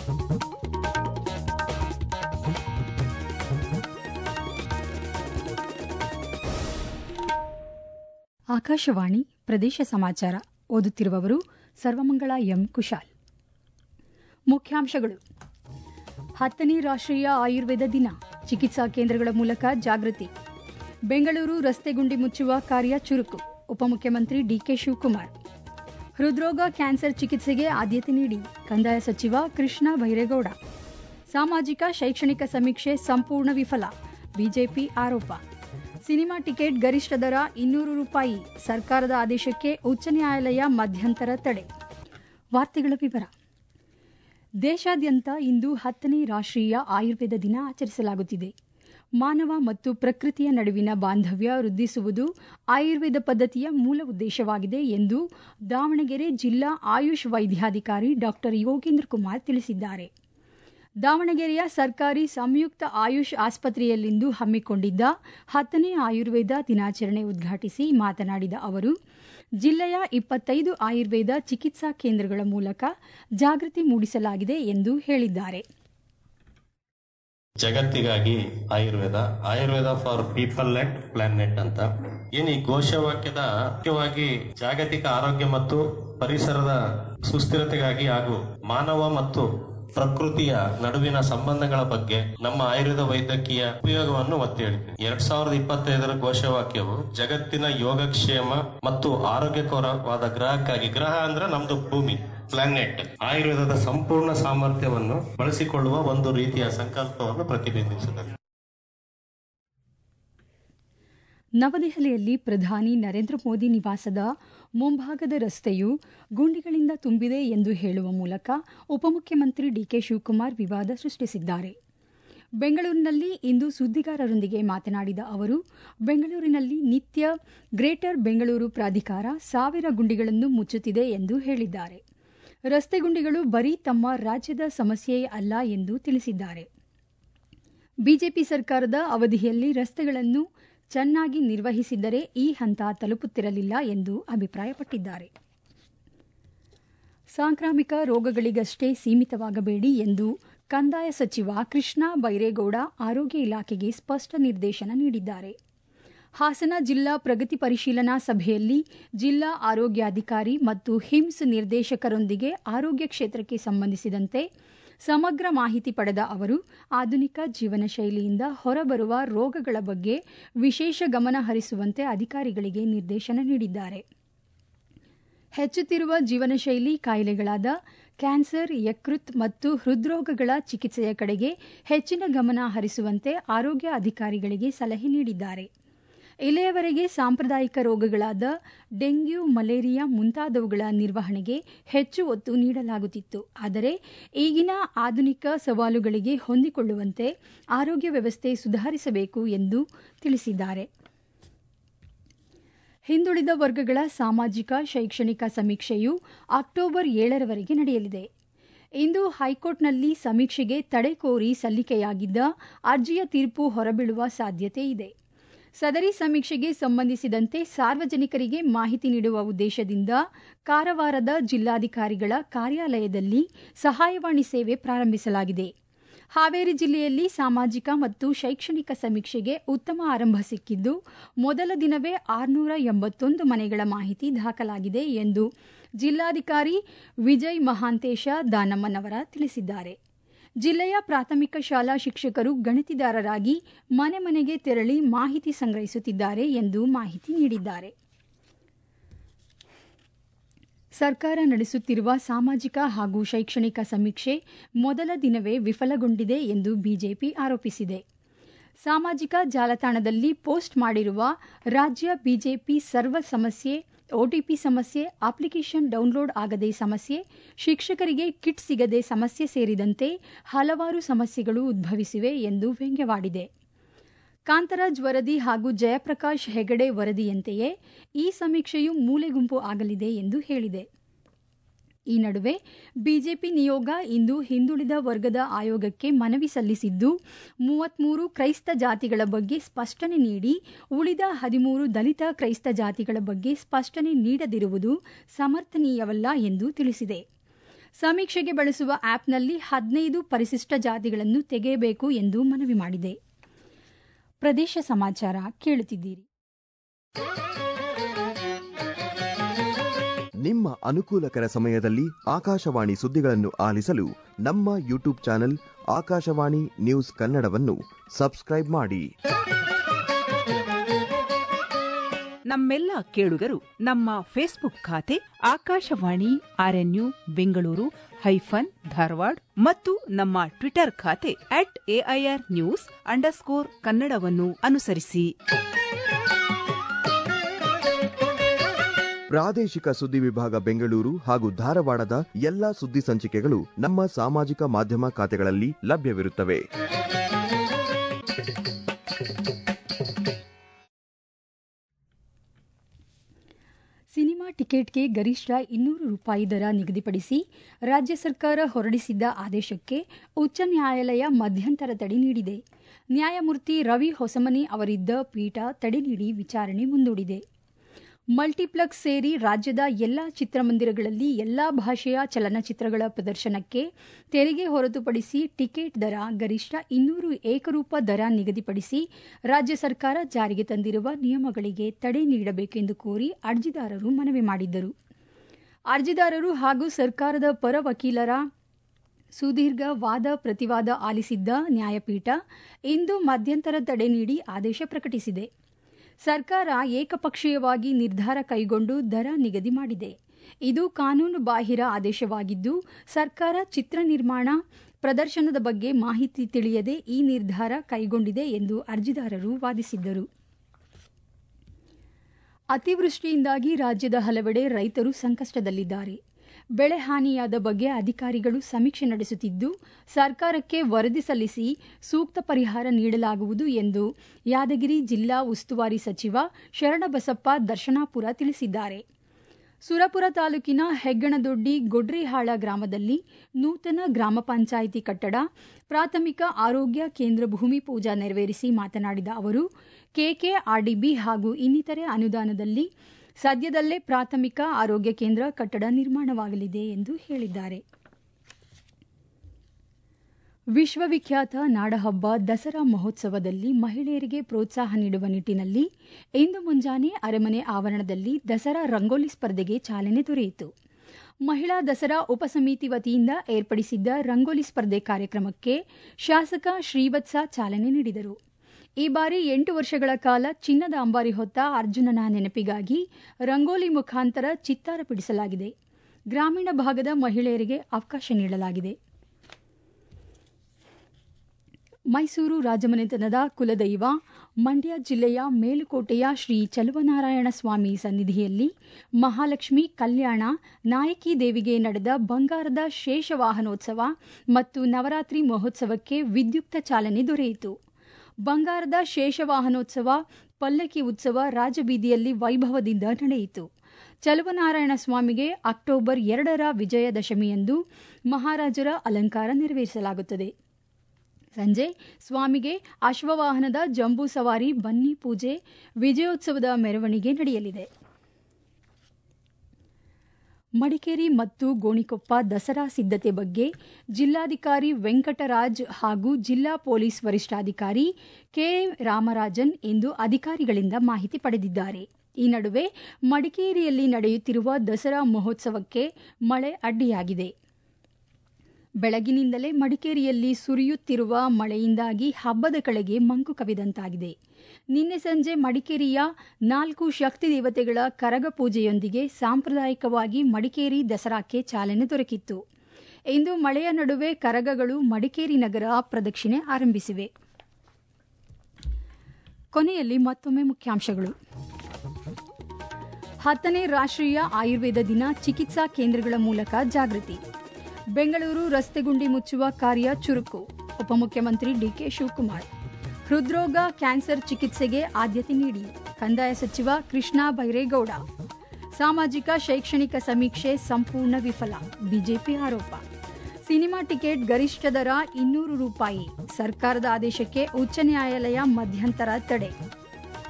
ಆಕಾಶವಾಣಿ ಪ್ರದೇಶ ಸಮಾಚಾರ ಓದುತ್ತಿರುವವರು ಸರ್ವಮಂಗಳ ಎಂ ಕುಶಾಲ್ ಮುಖ್ಯಾಂಶಗಳು ಹತ್ತನೇ ರಾಷ್ಟ್ರೀಯ ಆಯುರ್ವೇದ ದಿನ ಚಿಕಿತ್ಸಾ ಕೇಂದ್ರಗಳ ಮೂಲಕ ಜಾಗೃತಿ ಬೆಂಗಳೂರು ರಸ್ತೆ ಗುಂಡಿ ಮುಚ್ಚುವ ಕಾರ್ಯ ಚುರುಕು ಉಪಮುಖ್ಯಮಂತ್ರಿ ಡಿಕೆ ಶಿವಕುಮಾರ್ ಹೃದ್ರೋಗ ಕ್ಯಾನ್ಸರ್ ಚಿಕಿತ್ಸೆಗೆ ಆದ್ಯತೆ ನೀಡಿ ಕಂದಾಯ ಸಚಿವ ಕೃಷ್ಣ ಬೈರೇಗೌಡ ಸಾಮಾಜಿಕ ಶೈಕ್ಷಣಿಕ ಸಮೀಕ್ಷೆ ಸಂಪೂರ್ಣ ವಿಫಲ ಬಿಜೆಪಿ ಆರೋಪ ಸಿನಿಮಾ ಟಿಕೆಟ್ ಗರಿಷ್ಠ ದರ ಇನ್ನೂರು ರೂಪಾಯಿ ಸರ್ಕಾರದ ಆದೇಶಕ್ಕೆ ಉಚ್ಚ ನ್ಯಾಯಾಲಯ ಮಧ್ಯಂತರ ತಡೆ ವಾರ್ತೆಗಳ ವಿವರ ದೇಶಾದ್ಯಂತ ಇಂದು ಹತ್ತನೇ ರಾಷ್ಟ್ರೀಯ ಆಯುರ್ವೇದ ದಿನ ಆಚರಿಸಲಾಗುತ್ತಿದೆ ಮಾನವ ಮತ್ತು ಪ್ರಕೃತಿಯ ನಡುವಿನ ಬಾಂಧವ್ಯ ವೃದ್ಧಿಸುವುದು ಆಯುರ್ವೇದ ಪದ್ಧತಿಯ ಮೂಲ ಉದ್ದೇಶವಾಗಿದೆ ಎಂದು ದಾವಣಗೆರೆ ಜಿಲ್ಲಾ ಆಯುಷ್ ವೈದ್ಯಾಧಿಕಾರಿ ಡಾ ಯೋಗೇಂದ್ರ ಕುಮಾರ್ ತಿಳಿಸಿದ್ದಾರೆ ದಾವಣಗೆರೆಯ ಸರ್ಕಾರಿ ಸಂಯುಕ್ತ ಆಯುಷ್ ಆಸ್ಪತ್ರೆಯಲ್ಲಿಂದು ಹಮ್ಮಿಕೊಂಡಿದ್ದ ಹತ್ತನೇ ಆಯುರ್ವೇದ ದಿನಾಚರಣೆ ಉದ್ಘಾಟಿಸಿ ಮಾತನಾಡಿದ ಅವರು ಜಿಲ್ಲೆಯ ಇಪ್ಪತ್ತೈದು ಆಯುರ್ವೇದ ಚಿಕಿತ್ಸಾ ಕೇಂದ್ರಗಳ ಮೂಲಕ ಜಾಗೃತಿ ಮೂಡಿಸಲಾಗಿದೆ ಎಂದು ಹೇಳಿದ್ದಾರೆ ಜಗತ್ತಿಗಾಗಿ Ayurveda Ayurveda for people and planet ಅಂತ ಏನ್ ಈ ಘೋಷವಾಕ್ಯದ ಮುಖ್ಯವಾಗಿ ಜಾಗತಿಕ ಆರೋಗ್ಯ ಮತ್ತು ಪರಿಸರದ ಸುಸ್ಥಿರತೆಗಾಗಿ ಹಾಗೂ ಮಾನವ ಮತ್ತು ಪ್ರಕೃತಿಯ ನಡುವಿನ ಸಂಬಂಧಗಳ ಬಗ್ಗೆ ನಮ್ಮ ಆಯುರ್ವೇದ ವೈದ್ಯಕೀಯ ಉಪಯೋಗವನ್ನು ಒತ್ತಿ ಹೇಳಿದೆ ಎರಡ್ ಸಾವಿರದ ಇಪ್ಪತ್ತೈದರ ಘೋಷವಾಕ್ಯವು ಜಗತ್ತಿನ ಯೋಗಕ್ಷೇಮ ಮತ್ತು ಆರೋಗ್ಯಕರವಾದ ಗ್ರಹಕ್ಕಾಗಿ ಗ್ರಹ ಅಂದ್ರೆ ನಮ್ದು ಭೂಮಿ ಪ್ಲಾನೆಟ್ ಆಯುರ್ವೇದದ ಸಂಪೂರ್ಣ ಸಾಮರ್ಥ್ಯವನ್ನು ಬಳಸಿಕೊಳ್ಳುವ ಒಂದು ರೀತಿಯ ಸಂಕಲ್ಪವನ್ನು ಪ್ರತಿಬಿಂಬಿಸುತ್ತದೆ ನವದೆಹಲಿಯಲ್ಲಿ ಪ್ರಧಾನಿ ನರೇಂದ್ರ ಮೋದಿ ನಿವಾಸದ ಮುಂಭಾಗದ ರಸ್ತೆಯು ಗುಂಡಿಗಳಿಂದ ತುಂಬಿದೆ ಎಂದು ಹೇಳುವ ಮೂಲಕ ಉಪಮುಖ್ಯಮಂತ್ರಿ ಡಿಕೆ ಶಿವಕುಮಾರ್ ವಿವಾದ ಸೃಷ್ಟಿಸಿದ್ದಾರೆ ಬೆಂಗಳೂರಿನಲ್ಲಿ ಇಂದು ಸುದ್ದಿಗಾರರೊಂದಿಗೆ ಮಾತನಾಡಿದ ಅವರು ಬೆಂಗಳೂರಿನಲ್ಲಿ ನಿತ್ಯ ಗ್ರೇಟರ್ ಬೆಂಗಳೂರು ಪ್ರಾಧಿಕಾರ ಸಾವಿರ ಗುಂಡಿಗಳನ್ನು ಮುಚ್ಚುತ್ತಿದೆ ಎಂದು ಹೇಳಿದ್ದಾರೆ ರಸ್ತೆ ಗುಂಡಿಗಳು ಬರೀ ತಮ್ಮ ರಾಜ್ಯದ ಸಮಸ್ಯೆಯೇ ಅಲ್ಲ ಎಂದು ತಿಳಿಸಿದ್ದಾರೆ ಬಿಜೆಪಿ ಸರ್ಕಾರದ ಅವಧಿಯಲ್ಲಿ ರಸ್ತೆಗಳನ್ನು ಚೆನ್ನಾಗಿ ನಿರ್ವಹಿಸಿದ್ದರೆ ಈ ಹಂತ ತಲುಪುತ್ತಿರಲಿಲ್ಲ ಎಂದು ಅಭಿಪ್ರಾಯಪಟ್ಟಿದ್ದಾರೆ ಸಾಂಕ್ರಾಮಿಕ ರೋಗಗಳಿಗಷ್ಟೇ ಸೀಮಿತವಾಗಬೇಡಿ ಎಂದು ಕಂದಾಯ ಸಚಿವ ಕೃಷ್ಣ ಬೈರೇಗೌಡ ಆರೋಗ್ಯ ಇಲಾಖೆಗೆ ಸ್ಪಷ್ಟ ನಿರ್ದೇಶನ ನೀಡಿದ್ದಾರೆ ಹಾಸನ ಜಿಲ್ಲಾ ಪ್ರಗತಿ ಪರಿಶೀಲನಾ ಸಭೆಯಲ್ಲಿ ಜಿಲ್ಲಾ ಆರೋಗ್ಯಾಧಿಕಾರಿ ಮತ್ತು ಹಿಮ್ಸ್ ನಿರ್ದೇಶಕರೊಂದಿಗೆ ಆರೋಗ್ಯ ಕ್ಷೇತ್ರಕ್ಕೆ ಸಂಬಂಧಿಸಿದಂತೆ ಸಮಗ್ರ ಮಾಹಿತಿ ಪಡೆದ ಅವರು ಆಧುನಿಕ ಜೀವನ ಶೈಲಿಯಿಂದ ಹೊರಬರುವ ರೋಗಗಳ ಬಗ್ಗೆ ವಿಶೇಷ ಗಮನ ಹರಿಸುವಂತೆ ಅಧಿಕಾರಿಗಳಿಗೆ ನಿರ್ದೇಶನ ನೀಡಿದ್ದಾರೆ ಹೆಚ್ಚುತ್ತಿರುವ ಜೀವನಶೈಲಿ ಕಾಯಿಲೆಗಳಾದ ಕ್ಯಾನ್ಸರ್ ಯಕೃತ್ ಮತ್ತು ಹೃದ್ರೋಗಗಳ ಚಿಕಿತ್ಸೆಯ ಕಡೆಗೆ ಹೆಚ್ಚಿನ ಗಮನ ಹರಿಸುವಂತೆ ಆರೋಗ್ಯ ಅಧಿಕಾರಿಗಳಿಗೆ ಸಲಹೆ ನೀಡಿದ್ದಾರೆ ಇಲ್ಲಿಯವರೆಗೆ ಸಾಂಪ್ರದಾಯಿಕ ರೋಗಗಳಾದ ಡೆಂಗ್ಯೂ ಮಲೇರಿಯಾ ಮುಂತಾದವುಗಳ ನಿರ್ವಹಣೆಗೆ ಹೆಚ್ಚು ಒತ್ತು ನೀಡಲಾಗುತ್ತಿತ್ತು ಆದರೆ ಈಗಿನ ಆಧುನಿಕ ಸವಾಲುಗಳಿಗೆ ಹೊಂದಿಕೊಳ್ಳುವಂತೆ ಆರೋಗ್ಯ ವ್ಯವಸ್ಥೆ ಸುಧಾರಿಸಬೇಕು ಎಂದು ತಿಳಿಸಿದ್ದಾರೆ ಹಿಂದುಳಿದ ವರ್ಗಗಳ ಸಾಮಾಜಿಕ ಶೈಕ್ಷಣಿಕ ಸಮೀಕ್ಷೆಯು ಅಕ್ಟೋಬರ್ ಏಳರವರೆಗೆ ನಡೆಯಲಿದೆ ಇಂದು ಹೈಕೋರ್ಟ್ನಲ್ಲಿ ಸಮೀಕ್ಷೆಗೆ ತಡೆ ಕೋರಿ ಸಲ್ಲಿಕೆಯಾಗಿದ್ದ ಅರ್ಜಿಯ ತೀರ್ಪು ಹೊರಬೀಳುವ ಸಾಧ್ಯತೆ ಇದೆ ಸದರಿ ಸಮೀಕ್ಷೆಗೆ ಸಂಬಂಧಿಸಿದಂತೆ ಸಾರ್ವಜನಿಕರಿಗೆ ಮಾಹಿತಿ ನೀಡುವ ಉದ್ದೇಶದಿಂದ ಕಾರವಾರದ ಜಿಲ್ಲಾಧಿಕಾರಿಗಳ ಕಾರ್ಯಾಲಯದಲ್ಲಿ ಸಹಾಯವಾಣಿ ಸೇವೆ ಪ್ರಾರಂಭಿಸಲಾಗಿದೆ ಹಾವೇರಿ ಜಿಲ್ಲೆಯಲ್ಲಿ ಸಾಮಾಜಿಕ ಮತ್ತು ಶೈಕ್ಷಣಿಕ ಸಮೀಕ್ಷೆಗೆ ಉತ್ತಮ ಆರಂಭ ಸಿಕ್ಕಿದ್ದು ಮೊದಲ ದಿನವೇ ಆರುನೂರ ಎಂಬತ್ತೊಂದು ಮನೆಗಳ ಮಾಹಿತಿ ದಾಖಲಾಗಿದೆ ಎಂದು ಜಿಲ್ಲಾಧಿಕಾರಿ ವಿಜಯ್ ಮಹಾಂತೇಶ ದಾನಮ್ಮನವರ ತಿಳಿಸಿದ್ದಾರೆ ಜಿಲ್ಲೆಯ ಪ್ರಾಥಮಿಕ ಶಾಲಾ ಶಿಕ್ಷಕರು ಗಣಿತಿದಾರರಾಗಿ ಮನೆ ಮನೆಗೆ ತೆರಳಿ ಮಾಹಿತಿ ಸಂಗ್ರಹಿಸುತ್ತಿದ್ದಾರೆ ಎಂದು ಮಾಹಿತಿ ನೀಡಿದ್ದಾರೆ ಸರ್ಕಾರ ನಡೆಸುತ್ತಿರುವ ಸಾಮಾಜಿಕ ಹಾಗೂ ಶೈಕ್ಷಣಿಕ ಸಮೀಕ್ಷೆ ಮೊದಲ ದಿನವೇ ವಿಫಲಗೊಂಡಿದೆ ಎಂದು ಬಿಜೆಪಿ ಆರೋಪಿಸಿದೆ ಸಾಮಾಜಿಕ ಜಾಲತಾಣದಲ್ಲಿ ಪೋಸ್ಟ್ ಮಾಡಿರುವ ರಾಜ್ಯ ಬಿಜೆಪಿ ಸರ್ವ ಸಮಸ್ಯೆ ಒಟಿಪಿ ಸಮಸ್ಯೆ ಅಪ್ಲಿಕೇಶನ್ ಡೌನ್ಲೋಡ್ ಆಗದೆ ಸಮಸ್ಯೆ ಶಿಕ್ಷಕರಿಗೆ ಕಿಟ್ ಸಿಗದೆ ಸಮಸ್ಯೆ ಸೇರಿದಂತೆ ಹಲವಾರು ಸಮಸ್ಯೆಗಳು ಉದ್ಭವಿಸಿವೆ ಎಂದು ವ್ಯಂಗ್ಯವಾಡಿದೆ ಕಾಂತರಾಜ್ ವರದಿ ಹಾಗೂ ಜಯಪ್ರಕಾಶ್ ಹೆಗಡೆ ವರದಿಯಂತೆಯೇ ಈ ಸಮೀಕ್ಷೆಯು ಮೂಲೆಗುಂಪು ಆಗಲಿದೆ ಎಂದು ಹೇಳಿದೆ ಈ ನಡುವೆ ಬಿಜೆಪಿ ನಿಯೋಗ ಇಂದು ಹಿಂದುಳಿದ ವರ್ಗದ ಆಯೋಗಕ್ಕೆ ಮನವಿ ಸಲ್ಲಿಸಿದ್ದು ಮೂವತ್ಮೂರು ಕ್ರೈಸ್ತ ಜಾತಿಗಳ ಬಗ್ಗೆ ಸ್ಪಷ್ಟನೆ ನೀಡಿ ಉಳಿದ ಹದಿಮೂರು ದಲಿತ ಕ್ರೈಸ್ತ ಜಾತಿಗಳ ಬಗ್ಗೆ ಸ್ಪಷ್ಟನೆ ನೀಡದಿರುವುದು ಸಮರ್ಥನೀಯವಲ್ಲ ಎಂದು ತಿಳಿಸಿದೆ ಸಮೀಕ್ಷೆಗೆ ಬಳಸುವ ಆಪ್ನಲ್ಲಿ ಹದಿನೈದು ಪರಿಶಿಷ್ಟ ಜಾತಿಗಳನ್ನು ತೆಗೆಯಬೇಕು ಎಂದು ಮನವಿ ಮಾಡಿದೆ ಪ್ರದೇಶ ಸಮಾಚಾರ ಕೇಳುತ್ತಿದ್ದೀರಿ ನಿಮ್ಮ ಅನುಕೂಲಕರ ಸಮಯದಲ್ಲಿ ಆಕಾಶವಾಣಿ ಸುದ್ದಿಗಳನ್ನು ಆಲಿಸಲು ನಮ್ಮ ಯೂಟ್ಯೂಬ್ ಚಾನೆಲ್ ಆಕಾಶವಾಣಿ ನ್ಯೂಸ್ ಕನ್ನಡವನ್ನು ಸಬ್ಸ್ಕ್ರೈಬ್ ಮಾಡಿ ನಮ್ಮೆಲ್ಲ ಕೇಳುಗರು ನಮ್ಮ ಫೇಸ್ಬುಕ್ ಖಾತೆ ಆಕಾಶವಾಣಿ ಆರ್ಎನ್ಯು ಬೆಂಗಳೂರು ಹೈಫನ್ ಧಾರವಾಡ ಮತ್ತು ನಮ್ಮ ಟ್ವಿಟರ್ ಖಾತೆ ಅಟ್ ಎಐಆರ್ ನ್ಯೂಸ್ ಅಂಡರ್ಸ್ಕೋರ್ ಕನ್ನಡವನ್ನು ಅನುಸರಿಸಿ ಪ್ರಾದೇಶಿಕ ಸುದ್ದಿ ವಿಭಾಗ ಬೆಂಗಳೂರು ಹಾಗೂ ಧಾರವಾಡದ ಎಲ್ಲಾ ಸುದ್ದಿ ಸಂಚಿಕೆಗಳು ನಮ್ಮ ಸಾಮಾಜಿಕ ಮಾಧ್ಯಮ ಖಾತೆಗಳಲ್ಲಿ ಲಭ್ಯವಿರುತ್ತವೆ ಸಿನಿಮಾ ಟಿಕೆಟ್ಗೆ ಗರಿಷ್ಠ ಇನ್ನೂರು ರೂಪಾಯಿ ದರ ನಿಗದಿಪಡಿಸಿ ರಾಜ್ಯ ಸರ್ಕಾರ ಹೊರಡಿಸಿದ್ದ ಆದೇಶಕ್ಕೆ ಉಚ್ಚ ನ್ಯಾಯಾಲಯ ಮಧ್ಯಂತರ ತಡೆ ನೀಡಿದೆ ನ್ಯಾಯಮೂರ್ತಿ ರವಿ ಹೊಸಮನಿ ಅವರಿದ್ದ ಪೀಠ ತಡೆ ನೀಡಿ ವಿಚಾರಣೆ ಮುಂದೂಡಿದೆ ಮಲ್ಟಿಪ್ಲೆಕ್ಸ್ ಸೇರಿ ರಾಜ್ಯದ ಎಲ್ಲಾ ಚಿತ್ರಮಂದಿರಗಳಲ್ಲಿ ಎಲ್ಲಾ ಭಾಷೆಯ ಚಲನಚಿತ್ರಗಳ ಪ್ರದರ್ಶನಕ್ಕೆ ತೆರಿಗೆ ಹೊರತುಪಡಿಸಿ ಟಿಕೆಟ್ ದರ ಗರಿಷ್ಠ ಇನ್ನೂರು ಏಕರೂಪ ದರ ನಿಗದಿಪಡಿಸಿ ರಾಜ್ಯ ಸರ್ಕಾರ ಜಾರಿಗೆ ತಂದಿರುವ ನಿಯಮಗಳಿಗೆ ತಡೆ ನೀಡಬೇಕೆಂದು ಕೋರಿ ಅರ್ಜಿದಾರರು ಮನವಿ ಮಾಡಿದ್ದರು ಅರ್ಜಿದಾರರು ಹಾಗೂ ಸರ್ಕಾರದ ಪರ ವಕೀಲರ ಸುದೀರ್ಘ ವಾದ ಪ್ರತಿವಾದ ಆಲಿಸಿದ್ದ ನ್ಯಾಯಪೀಠ ಇಂದು ಮಧ್ಯಂತರ ತಡೆ ನೀಡಿ ಆದೇಶ ಪ್ರಕಟಿಸಿದೆ ಸರ್ಕಾರ ಏಕಪಕ್ಷೀಯವಾಗಿ ನಿರ್ಧಾರ ಕೈಗೊಂಡು ದರ ನಿಗದಿ ಮಾಡಿದೆ ಇದು ಕಾನೂನು ಬಾಹಿರ ಆದೇಶವಾಗಿದ್ದು ಸರ್ಕಾರ ಚಿತ್ರ ನಿರ್ಮಾಣ ಪ್ರದರ್ಶನದ ಬಗ್ಗೆ ಮಾಹಿತಿ ತಿಳಿಯದೆ ಈ ನಿರ್ಧಾರ ಕೈಗೊಂಡಿದೆ ಎಂದು ಅರ್ಜಿದಾರರು ವಾದಿಸಿದ್ದರು ಅತಿವೃಷ್ಟಿಯಿಂದಾಗಿ ರಾಜ್ಯದ ಹಲವೆಡೆ ರೈತರು ಸಂಕಷ್ಟದಲ್ಲಿದ್ದಾರೆ ಬೆಳೆ ಹಾನಿಯಾದ ಬಗ್ಗೆ ಅಧಿಕಾರಿಗಳು ಸಮೀಕ್ಷೆ ನಡೆಸುತ್ತಿದ್ದು ಸರ್ಕಾರಕ್ಕೆ ವರದಿ ಸಲ್ಲಿಸಿ ಸೂಕ್ತ ಪರಿಹಾರ ನೀಡಲಾಗುವುದು ಎಂದು ಯಾದಗಿರಿ ಜಿಲ್ಲಾ ಉಸ್ತುವಾರಿ ಸಚಿವ ಶರಣಬಸಪ್ಪ ದರ್ಶನಾಪುರ ತಿಳಿಸಿದ್ದಾರೆ ಸುರಪುರ ತಾಲೂಕಿನ ಹೆಗ್ಗಣದೊಡ್ಡಿ ಗೊಡ್ರಿಹಾಳ ಗ್ರಾಮದಲ್ಲಿ ನೂತನ ಗ್ರಾಮ ಪಂಚಾಯಿತಿ ಕಟ್ಟಡ ಪ್ರಾಥಮಿಕ ಆರೋಗ್ಯ ಕೇಂದ್ರ ಭೂಮಿ ಪೂಜಾ ನೆರವೇರಿಸಿ ಮಾತನಾಡಿದ ಅವರು ಕೆಕೆಆರ್ಡಿಬಿ ಹಾಗೂ ಇನ್ನಿತರೆ ಅನುದಾನದಲ್ಲಿ ಸದ್ಯದಲ್ಲೇ ಪ್ರಾಥಮಿಕ ಆರೋಗ್ಯ ಕೇಂದ್ರ ಕಟ್ಟಡ ನಿರ್ಮಾಣವಾಗಲಿದೆ ಎಂದು ಹೇಳಿದ್ದಾರೆ ವಿಶ್ವವಿಖ್ಯಾತ ನಾಡಹಬ್ಬ ದಸರಾ ಮಹೋತ್ಸವದಲ್ಲಿ ಮಹಿಳೆಯರಿಗೆ ಪ್ರೋತ್ಸಾಹ ನೀಡುವ ನಿಟ್ಟಿನಲ್ಲಿ ಇಂದು ಮುಂಜಾನೆ ಅರಮನೆ ಆವರಣದಲ್ಲಿ ದಸರಾ ರಂಗೋಲಿ ಸ್ಪರ್ಧೆಗೆ ಚಾಲನೆ ದೊರೆಯಿತು ಮಹಿಳಾ ದಸರಾ ಉಪಸಮಿತಿ ವತಿಯಿಂದ ಏರ್ಪಡಿಸಿದ್ದ ರಂಗೋಲಿ ಸ್ಪರ್ಧೆ ಕಾರ್ಯಕ್ರಮಕ್ಕೆ ಶಾಸಕ ಶ್ರೀವತ್ಸ ಚಾಲನೆ ನೀಡಿದರು ಈ ಬಾರಿ ಎಂಟು ವರ್ಷಗಳ ಕಾಲ ಚಿನ್ನದ ಅಂಬಾರಿ ಹೊತ್ತ ಅರ್ಜುನನ ನೆನಪಿಗಾಗಿ ರಂಗೋಲಿ ಮುಖಾಂತರ ಚಿತ್ತಾರ ಬಿಡಿಸಲಾಗಿದೆ ಗ್ರಾಮೀಣ ಭಾಗದ ಮಹಿಳೆಯರಿಗೆ ಅವಕಾಶ ನೀಡಲಾಗಿದೆ ಮೈಸೂರು ರಾಜಮನೆತನದ ಕುಲದೈವ ಮಂಡ್ಯ ಜಿಲ್ಲೆಯ ಮೇಲುಕೋಟೆಯ ಶ್ರೀ ಚಲುವನಾರಾಯಣ ಸ್ವಾಮಿ ಸನ್ನಿಧಿಯಲ್ಲಿ ಮಹಾಲಕ್ಷ್ಮಿ ಕಲ್ಯಾಣ ನಾಯಕಿ ದೇವಿಗೆ ನಡೆದ ಬಂಗಾರದ ಶೇಷವಾಹನೋತ್ಸವ ಮತ್ತು ನವರಾತ್ರಿ ಮಹೋತ್ಸವಕ್ಕೆ ವಿದ್ಯುಕ್ತ ಚಾಲನೆ ದೊರೆಯಿತು ಬಂಗಾರದ ಶೇಷವಾಹನೋತ್ಸವ ಪಲ್ಲಕ್ಕಿ ಉತ್ಸವ ರಾಜಬೀದಿಯಲ್ಲಿ ವೈಭವದಿಂದ ನಡೆಯಿತು ಚಲುವನಾರಾಯಣ ಸ್ವಾಮಿಗೆ ಅಕ್ಟೋಬರ್ ಎರಡರ ವಿಜಯದಶಮಿಯಂದು ಮಹಾರಾಜರ ಅಲಂಕಾರ ನೆರವೇರಿಸಲಾಗುತ್ತದೆ ಸಂಜೆ ಸ್ವಾಮಿಗೆ ಅಶ್ವವಾಹನದ ಜಂಬೂ ಸವಾರಿ ಬನ್ನಿ ಪೂಜೆ ವಿಜಯೋತ್ಸವದ ಮೆರವಣಿಗೆ ನಡೆಯಲಿದೆ ಮಡಿಕೇರಿ ಮತ್ತು ಗೋಣಿಕೊಪ್ಪ ದಸರಾ ಸಿದ್ಧತೆ ಬಗ್ಗೆ ಜಿಲ್ಲಾಧಿಕಾರಿ ವೆಂಕಟರಾಜ್ ಹಾಗೂ ಜಿಲ್ಲಾ ಪೊಲೀಸ್ ವರಿಷ್ಠಾಧಿಕಾರಿ ಕೆ ರಾಮರಾಜನ್ ಇಂದು ಅಧಿಕಾರಿಗಳಿಂದ ಮಾಹಿತಿ ಪಡೆದಿದ್ದಾರೆ ಈ ನಡುವೆ ಮಡಿಕೇರಿಯಲ್ಲಿ ನಡೆಯುತ್ತಿರುವ ದಸರಾ ಮಹೋತ್ಸವಕ್ಕೆ ಮಳೆ ಅಡ್ಡಿಯಾಗಿದೆ ಬೆಳಗಿನಿಂದಲೇ ಮಡಿಕೇರಿಯಲ್ಲಿ ಸುರಿಯುತ್ತಿರುವ ಮಳೆಯಿಂದಾಗಿ ಹಬ್ಬದ ಕಳೆಗೆ ಮಂಕು ಕವಿದಂತಾಗಿದೆ ನಿನ್ನೆ ಸಂಜೆ ಮಡಿಕೇರಿಯ ನಾಲ್ಕು ಶಕ್ತಿ ದೇವತೆಗಳ ಕರಗ ಪೂಜೆಯೊಂದಿಗೆ ಸಾಂಪ್ರದಾಯಿಕವಾಗಿ ಮಡಿಕೇರಿ ದಸರಾಕ್ಕೆ ಚಾಲನೆ ದೊರಕಿತ್ತು ಇಂದು ಮಳೆಯ ನಡುವೆ ಕರಗಗಳು ಮಡಿಕೇರಿ ನಗರ ಪ್ರದಕ್ಷಿಣೆ ಆರಂಭಿಸಿವೆ ಕೊನೆಯಲ್ಲಿ ಮತ್ತೊಮ್ಮೆ ಮುಖ್ಯಾಂಶಗಳು ಹತ್ತನೇ ರಾಷ್ಟ್ರೀಯ ಆಯುರ್ವೇದ ದಿನ ಚಿಕಿತ್ಸಾ ಕೇಂದ್ರಗಳ ಮೂಲಕ ಜಾಗೃತಿ ಬೆಂಗಳೂರು ರಸ್ತೆ ಗುಂಡಿ ಮುಚ್ಚುವ ಕಾರ್ಯ ಚುರುಕು ಉಪಮುಖ್ಯಮಂತ್ರಿ ಡಿಕೆ ಶಿವಕುಮಾರ್ ಹೃದ್ರೋಗ ಕ್ಯಾನ್ಸರ್ ಚಿಕಿತ್ಸೆಗೆ ಆದ್ಯತೆ ನೀಡಿ ಕಂದಾಯ ಸಚಿವ ಕೃಷ್ಣ ಬೈರೇಗೌಡ ಸಾಮಾಜಿಕ ಶೈಕ್ಷಣಿಕ ಸಮೀಕ್ಷೆ ಸಂಪೂರ್ಣ ವಿಫಲ ಬಿಜೆಪಿ ಆರೋಪ ಸಿನಿಮಾ ಟಿಕೆಟ್ ಗರಿಷ್ಠ ದರ ಇನ್ನೂರು ರೂಪಾಯಿ ಸರ್ಕಾರದ ಆದೇಶಕ್ಕೆ ಉಚ್ಚ ನ್ಯಾಯಾಲಯ ಮಧ್ಯಂತರ ತಡೆ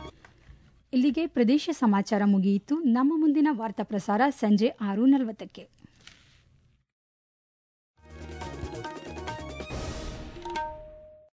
ಇಲ್ಲಿಗೆ ಪ್ರದೇಶ ಸಮಾಚಾರ ಮುಗಿಯಿತು ನಮ್ಮ ಮುಂದಿನ ವಾರ್ತಾ ಪ್ರಸಾರ ಸಂಜೆ ಆರು ನಲವತ್ತಕ್ಕೆ